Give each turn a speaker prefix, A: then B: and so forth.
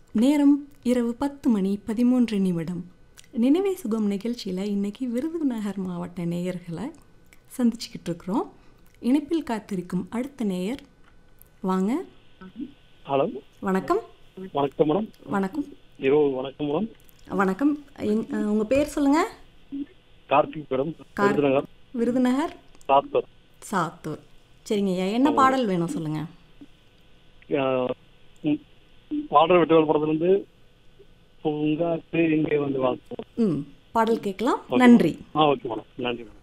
A: நேரம் இரவு பத்து மணி பதிமூன்று நிமிடம் நினைவே சுகம் நிகழ்ச்சியில் இன்னைக்கு விருதுநகர் மாவட்ட நேயர்களை சந்திச்சுக்கிட்டு இருக்கிறோம் இணைப்பில் காத்திருக்கும் அடுத்த நேயர் வாங்க
B: ஹலோ
A: வணக்கம்
B: வணக்கம் மேடம்
A: வணக்கம்
B: இரவு வணக்கம் மேடம்
A: வணக்கம் எங்- அஹ், உங்க பேர் சொல்லுங்க
B: கார்த்திக் மேடம்
A: கார்-
B: விருதுநகர்
A: விருதுநகர்
B: சாத்தூர்
A: சாத்தூர் சரிங்க ஐயா என்ன பாடல் வேணும் சொல்லுங்க
B: ஆஹ், ம், பாடல் வெட்டுவல் படத்துலேருந்து பூங்காத்து இங்கே வந்து வாழ்த்துவோம்
A: ம் பாடல் கேட்கலாம் நன்றி
B: ஆ ஓகே மேடம் நன்றி மேடம்